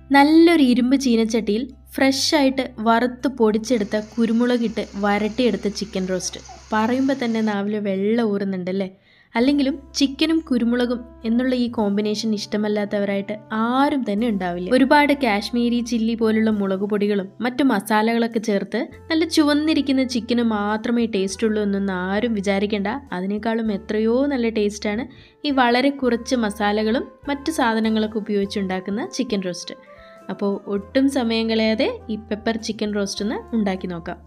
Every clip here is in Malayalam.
നല്ലൊരു ഇരുമ്പ് ചീനച്ചട്ടിയിൽ ഫ്രഷായിട്ട് വറുത്ത് പൊടിച്ചെടുത്ത കുരുമുളകിട്ട് വരട്ടിയെടുത്ത ചിക്കൻ റോസ്റ്റ് പറയുമ്പോൾ തന്നെ നാവിൽ വെള്ളം ഊറുന്നുണ്ടല്ലേ അല്ലെങ്കിലും ചിക്കനും കുരുമുളകും എന്നുള്ള ഈ കോമ്പിനേഷൻ ഇഷ്ടമല്ലാത്തവരായിട്ട് ആരും തന്നെ ഉണ്ടാവില്ല ഒരുപാട് കാശ്മീരി ചില്ലി പോലുള്ള മുളക് പൊടികളും മറ്റു മസാലകളൊക്കെ ചേർത്ത് നല്ല ചുവന്നിരിക്കുന്ന ചിക്കന് മാത്രമേ ടേസ്റ്റ് ഉള്ളൂ എന്നൊന്നും ആരും വിചാരിക്കേണ്ട അതിനേക്കാളും എത്രയോ നല്ല ടേസ്റ്റാണ് ഈ വളരെ കുറച്ച് മസാലകളും മറ്റു സാധനങ്ങളൊക്കെ ഉപയോഗിച്ചുണ്ടാക്കുന്ന ചിക്കൻ റോസ്റ്റ് അപ്പോൾ ഒട്ടും സമയം കളയാതെ ഈ പെപ്പർ ചിക്കൻ റോസ്റ്റ് ഒന്ന് ഉണ്ടാക്കി നോക്കാം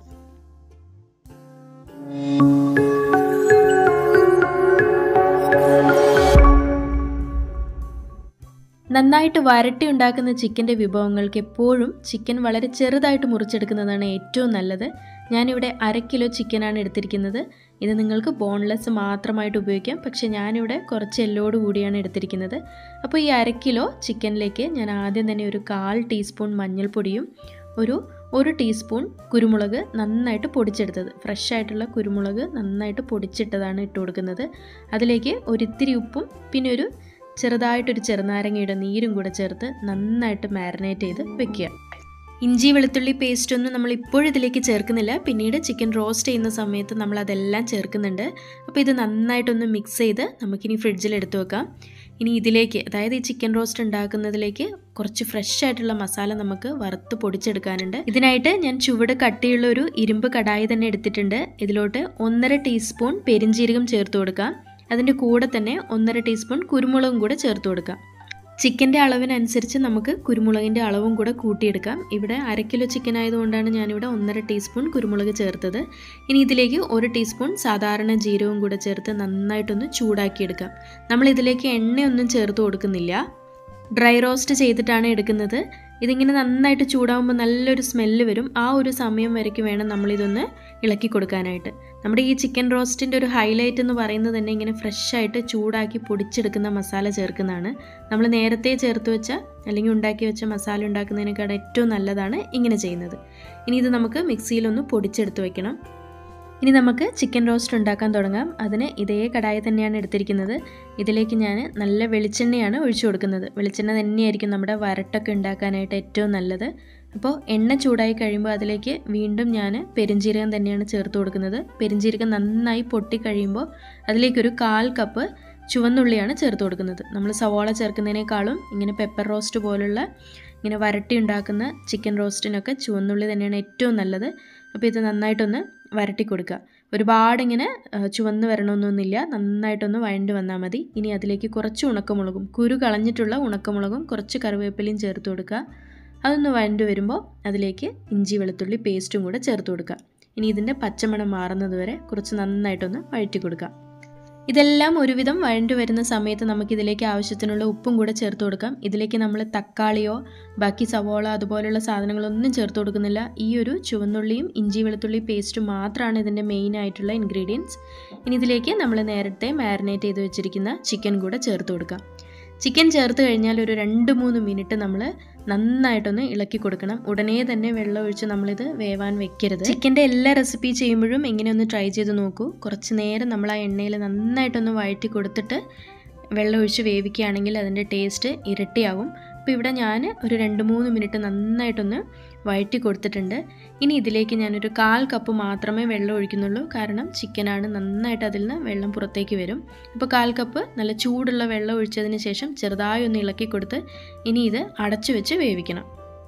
നന്നായിട്ട് വരട്ടി ഉണ്ടാക്കുന്ന ചിക്കൻ്റെ വിഭവങ്ങൾക്ക് എപ്പോഴും ചിക്കൻ വളരെ ചെറുതായിട്ട് മുറിച്ചെടുക്കുന്നതാണ് ഏറ്റവും നല്ലത് ഞാനിവിടെ അര കിലോ ചിക്കനാണ് എടുത്തിരിക്കുന്നത് ഇത് നിങ്ങൾക്ക് ബോൺലെസ് മാത്രമായിട്ട് ഉപയോഗിക്കാം പക്ഷേ ഞാനിവിടെ കുറച്ച് എല്ലോട് കൂടിയാണ് എടുത്തിരിക്കുന്നത് അപ്പോൾ ഈ അര കിലോ ചിക്കനിലേക്ക് ഞാൻ ആദ്യം തന്നെ ഒരു കാൽ ടീസ്പൂൺ മഞ്ഞൾപ്പൊടിയും ഒരു ഒരു ടീസ്പൂൺ കുരുമുളക് നന്നായിട്ട് പൊടിച്ചെടുത്തത് ഫ്രഷ് ആയിട്ടുള്ള കുരുമുളക് നന്നായിട്ട് പൊടിച്ചിട്ടതാണ് ഇട്ട് കൊടുക്കുന്നത് അതിലേക്ക് ഒരിത്തിരി ഉപ്പും പിന്നെ ഒരു ചെറുതായിട്ടൊരു ചെറുനാരങ്ങയുടെ നീരും കൂടെ ചേർത്ത് നന്നായിട്ട് മാരിനേറ്റ് ചെയ്ത് വെക്കുക ഇഞ്ചി വെളുത്തുള്ളി പേസ്റ്റ് ഒന്നും നമ്മൾ ഇപ്പോഴും ഇതിലേക്ക് ചേർക്കുന്നില്ല പിന്നീട് ചിക്കൻ റോസ്റ്റ് ചെയ്യുന്ന സമയത്ത് നമ്മൾ അതെല്ലാം ചേർക്കുന്നുണ്ട് അപ്പോൾ ഇത് നന്നായിട്ടൊന്ന് മിക്സ് ചെയ്ത് നമുക്കിനി ഫ്രിഡ്ജിൽ എടുത്തു വെക്കാം ഇനി ഇതിലേക്ക് അതായത് ഈ ചിക്കൻ റോസ്റ്റ് ഉണ്ടാക്കുന്നതിലേക്ക് കുറച്ച് ഫ്രഷ് ആയിട്ടുള്ള മസാല നമുക്ക് വറുത്ത് പൊടിച്ചെടുക്കാനുണ്ട് ഇതിനായിട്ട് ഞാൻ ചുവട് കട്ടിയുള്ള ഒരു ഇരുമ്പ് കടായി തന്നെ എടുത്തിട്ടുണ്ട് ഇതിലോട്ട് ഒന്നര ടീസ്പൂൺ പെരിഞ്ജീരകം ചേർത്ത് കൊടുക്കാം അതിൻ്റെ കൂടെ തന്നെ ഒന്നര ടീസ്പൂൺ കുരുമുളകും കൂടെ ചേർത്ത് കൊടുക്കാം ചിക്കൻ്റെ അളവിനനുസരിച്ച് നമുക്ക് കുരുമുളകിൻ്റെ അളവും കൂടെ കൂട്ടിയെടുക്കാം ഇവിടെ അര കിലോ ചിക്കൻ ആയതുകൊണ്ടാണ് ഞാനിവിടെ ഒന്നര ടീസ്പൂൺ കുരുമുളക് ചേർത്തത് ഇനി ഇതിലേക്ക് ഒരു ടീസ്പൂൺ സാധാരണ ജീരകവും കൂടെ ചേർത്ത് നന്നായിട്ടൊന്ന് ചൂടാക്കിയെടുക്കാം നമ്മൾ ഇതിലേക്ക് എണ്ണയൊന്നും ചേർത്ത് കൊടുക്കുന്നില്ല ഡ്രൈ റോസ്റ്റ് ചെയ്തിട്ടാണ് എടുക്കുന്നത് ഇതിങ്ങനെ നന്നായിട്ട് ചൂടാകുമ്പോൾ നല്ലൊരു സ്മെല്ല് വരും ആ ഒരു സമയം വരയ്ക്ക് വേണം നമ്മളിതൊന്ന് ഇളക്കി കൊടുക്കാനായിട്ട് നമ്മുടെ ഈ ചിക്കൻ റോസ്റ്റിൻ്റെ ഒരു ഹൈലൈറ്റ് എന്ന് പറയുന്നത് തന്നെ ഇങ്ങനെ ഫ്രഷായിട്ട് ചൂടാക്കി പൊടിച്ചെടുക്കുന്ന മസാല ചേർക്കുന്നതാണ് നമ്മൾ നേരത്തെ ചേർത്ത് വെച്ച അല്ലെങ്കിൽ ഉണ്ടാക്കി വെച്ച മസാല ഉണ്ടാക്കുന്നതിനേക്കാൾ ഏറ്റവും നല്ലതാണ് ഇങ്ങനെ ചെയ്യുന്നത് ഇനി ഇത് നമുക്ക് മിക്സിയിലൊന്ന് പൊടിച്ചെടുത്ത് വെക്കണം ഇനി നമുക്ക് ചിക്കൻ റോസ്റ്റ് ഉണ്ടാക്കാൻ തുടങ്ങാം അതിന് ഇതേ കടായി തന്നെയാണ് എടുത്തിരിക്കുന്നത് ഇതിലേക്ക് ഞാൻ നല്ല വെളിച്ചെണ്ണയാണ് ഒഴിച്ചു കൊടുക്കുന്നത് വെളിച്ചെണ്ണ തന്നെയായിരിക്കും നമ്മുടെ വരട്ടൊക്കെ ഉണ്ടാക്കാനായിട്ട് ഏറ്റവും നല്ലത് അപ്പോൾ എണ്ണ ചൂടായി കഴിയുമ്പോൾ അതിലേക്ക് വീണ്ടും ഞാൻ പെരിഞ്ജീരകം തന്നെയാണ് ചേർത്ത് കൊടുക്കുന്നത് പെരിഞ്ജീരകം നന്നായി പൊട്ടി കഴിയുമ്പോൾ അതിലേക്കൊരു കാൽ കപ്പ് ചുവന്നുള്ളിയാണ് ചേർത്ത് കൊടുക്കുന്നത് നമ്മൾ സവാള ചേർക്കുന്നതിനേക്കാളും ഇങ്ങനെ പെപ്പർ റോസ്റ്റ് പോലുള്ള ഇങ്ങനെ വരട്ടി ഉണ്ടാക്കുന്ന ചിക്കൻ റോസ്റ്റിനൊക്കെ ചുവന്നുള്ളി തന്നെയാണ് ഏറ്റവും നല്ലത് അപ്പോൾ ഇത് നന്നായിട്ടൊന്ന് വരട്ടി കൊടുക്കുക ഒരുപാട് ഇങ്ങനെ ചുവന്ന് വരണമെന്നൊന്നുമില്ല നന്നായിട്ടൊന്ന് വഴണ്ട് വന്നാൽ മതി ഇനി അതിലേക്ക് കുറച്ച് ഉണക്കമുളകും കുരു കളഞ്ഞിട്ടുള്ള ഉണക്കമുളകും കുറച്ച് കറിവേപ്പിലയും ചേർത്ത് കൊടുക്കുക അതൊന്ന് വഴണ്ട് വരുമ്പോൾ അതിലേക്ക് ഇഞ്ചി വെളുത്തുള്ളി പേസ്റ്റും കൂടെ ചേർത്ത് കൊടുക്കുക ഇനി ഇതിൻ്റെ പച്ചമണം മാറുന്നത് വരെ കുറച്ച് നന്നായിട്ടൊന്ന് വഴറ്റി കൊടുക്കുക ഇതെല്ലാം ഒരുവിധം വഴണ്ടു വരുന്ന സമയത്ത് നമുക്കിതിലേക്ക് ആവശ്യത്തിനുള്ള ഉപ്പും കൂടെ ചേർത്ത് കൊടുക്കാം ഇതിലേക്ക് നമ്മൾ തക്കാളിയോ ബാക്കി സവോള അതുപോലെയുള്ള സാധനങ്ങളൊന്നും ചേർത്ത് കൊടുക്കുന്നില്ല ഈ ഒരു ചുവന്നുള്ളിയും ഇഞ്ചി വെളുത്തുള്ളി പേസ്റ്റും മാത്രമാണ് ഇതിൻ്റെ മെയിൻ ആയിട്ടുള്ള ഇൻഗ്രീഡിയൻസ് ഇനി ഇതിലേക്ക് നമ്മൾ നേരത്തെ മാരിനേറ്റ് ചെയ്ത് വെച്ചിരിക്കുന്ന ചിക്കൻ കൂടെ ചേർത്ത് കൊടുക്കാം ചിക്കൻ ചേർത്ത് കഴിഞ്ഞാൽ ഒരു രണ്ട് മൂന്ന് മിനിറ്റ് നമ്മൾ നന്നായിട്ടൊന്ന് ഇളക്കി കൊടുക്കണം ഉടനെ തന്നെ വെള്ളം ഒഴിച്ച് നമ്മളിത് വേവാൻ വെക്കരുത് ചിക്കൻ്റെ എല്ലാ റെസിപ്പി ചെയ്യുമ്പോഴും ഇങ്ങനെ ഒന്ന് ട്രൈ ചെയ്ത് നോക്കൂ കുറച്ച് നേരം നമ്മൾ ആ എണ്ണയിൽ നന്നായിട്ടൊന്ന് വഴറ്റി കൊടുത്തിട്ട് വെള്ളം ഒഴിച്ച് വേവിക്കുകയാണെങ്കിൽ അതിൻ്റെ ടേസ്റ്റ് ഇരട്ടിയാവും അപ്പോൾ ഇവിടെ ഞാൻ ഒരു രണ്ട് മൂന്ന് മിനിറ്റ് നന്നായിട്ടൊന്ന് വഴറ്റി കൊടുത്തിട്ടുണ്ട് ഇനി ഇതിലേക്ക് ഞാനൊരു കാൽ കപ്പ് മാത്രമേ വെള്ളം ഒഴിക്കുന്നുള്ളൂ കാരണം ചിക്കനാണ് നന്നായിട്ട് അതിൽ നിന്ന് വെള്ളം പുറത്തേക്ക് വരും അപ്പോൾ കാൽ കപ്പ് നല്ല ചൂടുള്ള വെള്ളം ഒഴിച്ചതിന് ശേഷം ചെറുതായി ഒന്ന് ഇളക്കി കൊടുത്ത് ഇനി ഇത് അടച്ചു വെച്ച് വേവിക്കണം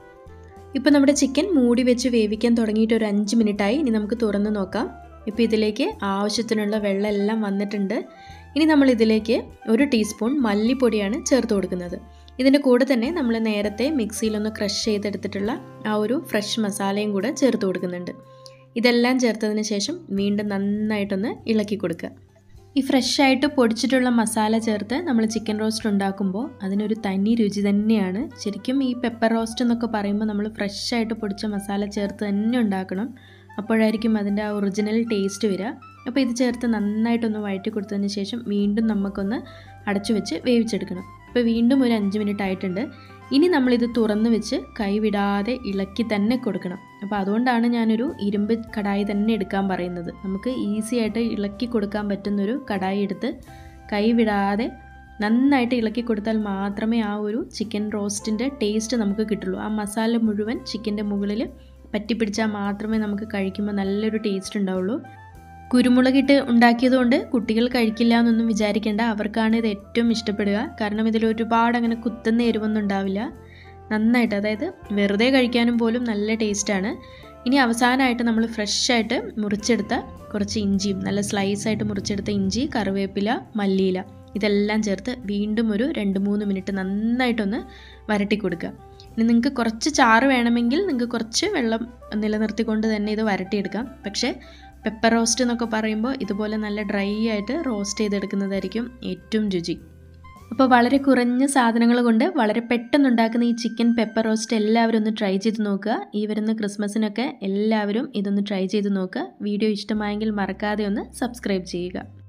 ഇപ്പോൾ നമ്മുടെ ചിക്കൻ മൂടി വെച്ച് വേവിക്കാൻ തുടങ്ങിയിട്ട് ഒരു അഞ്ച് മിനിറ്റായി ഇനി നമുക്ക് തുറന്ന് നോക്കാം ഇപ്പോൾ ഇതിലേക്ക് ആവശ്യത്തിനുള്ള വെള്ളം എല്ലാം വന്നിട്ടുണ്ട് ഇനി നമ്മൾ ഇതിലേക്ക് ഒരു ടീസ്പൂൺ മല്ലിപ്പൊടിയാണ് ചേർത്ത് കൊടുക്കുന്നത് ഇതിൻ്റെ കൂടെ തന്നെ നമ്മൾ നേരത്തെ മിക്സിയിലൊന്ന് ക്രഷ് ചെയ്തെടുത്തിട്ടുള്ള ആ ഒരു ഫ്രഷ് മസാലയും കൂടെ ചേർത്ത് കൊടുക്കുന്നുണ്ട് ഇതെല്ലാം ചേർത്തതിന് ശേഷം വീണ്ടും നന്നായിട്ടൊന്ന് ഇളക്കി കൊടുക്കുക ഈ ഫ്രഷ് ആയിട്ട് പൊടിച്ചിട്ടുള്ള മസാല ചേർത്ത് നമ്മൾ ചിക്കൻ റോസ്റ്റ് ഉണ്ടാക്കുമ്പോൾ അതിനൊരു തനി രുചി തന്നെയാണ് ശരിക്കും ഈ പെപ്പർ റോസ്റ്റ് എന്നൊക്കെ പറയുമ്പോൾ നമ്മൾ ഫ്രഷ് ആയിട്ട് പൊടിച്ച മസാല ചേർത്ത് തന്നെ ഉണ്ടാക്കണം അപ്പോഴായിരിക്കും അതിൻ്റെ ആ ഒറിജിനൽ ടേസ്റ്റ് വരിക അപ്പോൾ ഇത് ചേർത്ത് നന്നായിട്ടൊന്ന് വഴറ്റി കൊടുത്തതിന് ശേഷം വീണ്ടും നമുക്കൊന്ന് അടച്ചു വെച്ച് വേവിച്ചെടുക്കണം ഇപ്പോൾ വീണ്ടും ഒരു അഞ്ച് മിനിറ്റ് ആയിട്ടുണ്ട് ഇനി നമ്മളിത് തുറന്ന് വെച്ച് കൈവിടാതെ ഇളക്കി തന്നെ കൊടുക്കണം അപ്പോൾ അതുകൊണ്ടാണ് ഞാനൊരു ഇരുമ്പ് കടായി തന്നെ എടുക്കാൻ പറയുന്നത് നമുക്ക് ഈസി ആയിട്ട് ഇളക്കി കൊടുക്കാൻ പറ്റുന്നൊരു കടായി എടുത്ത് കൈവിടാതെ നന്നായിട്ട് ഇളക്കി കൊടുത്താൽ മാത്രമേ ആ ഒരു ചിക്കൻ റോസ്റ്റിൻ്റെ ടേസ്റ്റ് നമുക്ക് കിട്ടുള്ളൂ ആ മസാല മുഴുവൻ ചിക്കൻ്റെ മുകളിൽ പറ്റിപ്പിടിച്ചാൽ മാത്രമേ നമുക്ക് കഴിക്കുമ്പോൾ നല്ലൊരു ടേസ്റ്റ് ഉണ്ടാവുള്ളൂ കുരുമുളകിട്ട് ഉണ്ടാക്കിയതുകൊണ്ട് കുട്ടികൾ കഴിക്കില്ല എന്നൊന്നും വിചാരിക്കേണ്ട അവർക്കാണ് ഇത് ഏറ്റവും ഇഷ്ടപ്പെടുക കാരണം ഇതിൽ ഒരുപാട് അങ്ങനെ കുത്തുന്ന എരിവൊന്നും ഉണ്ടാവില്ല നന്നായിട്ട് അതായത് വെറുതെ കഴിക്കാനും പോലും നല്ല ടേസ്റ്റാണ് ഇനി അവസാനമായിട്ട് നമ്മൾ ഫ്രഷായിട്ട് മുറിച്ചെടുത്ത കുറച്ച് ഇഞ്ചിയും നല്ല സ്ലൈസായിട്ട് മുറിച്ചെടുത്ത ഇഞ്ചി കറിവേപ്പില മല്ലിയില ഇതെല്ലാം ചേർത്ത് വീണ്ടും ഒരു രണ്ട് മൂന്ന് മിനിറ്റ് നന്നായിട്ടൊന്ന് വരട്ടി കൊടുക്കുക ഇനി നിങ്ങൾക്ക് കുറച്ച് ചാറ് വേണമെങ്കിൽ നിങ്ങൾക്ക് കുറച്ച് വെള്ളം നിലനിർത്തിക്കൊണ്ട് തന്നെ ഇത് വരട്ടിയെടുക്കാം പക്ഷേ പെപ്പർ റോസ്റ്റ് എന്നൊക്കെ പറയുമ്പോൾ ഇതുപോലെ നല്ല ഡ്രൈ ആയിട്ട് റോസ്റ്റ് ചെയ്തെടുക്കുന്നതായിരിക്കും ഏറ്റവും രുചി അപ്പോൾ വളരെ കുറഞ്ഞ സാധനങ്ങൾ കൊണ്ട് വളരെ പെട്ടെന്ന് ഉണ്ടാക്കുന്ന ഈ ചിക്കൻ പെപ്പർ റോസ്റ്റ് എല്ലാവരും ഒന്ന് ട്രൈ ചെയ്ത് നോക്കുക ഈ വരുന്ന ക്രിസ്മസിനൊക്കെ എല്ലാവരും ഇതൊന്ന് ട്രൈ ചെയ്ത് നോക്കുക വീഡിയോ ഇഷ്ടമായെങ്കിൽ മറക്കാതെ ഒന്ന് സബ്സ്ക്രൈബ് ചെയ്യുക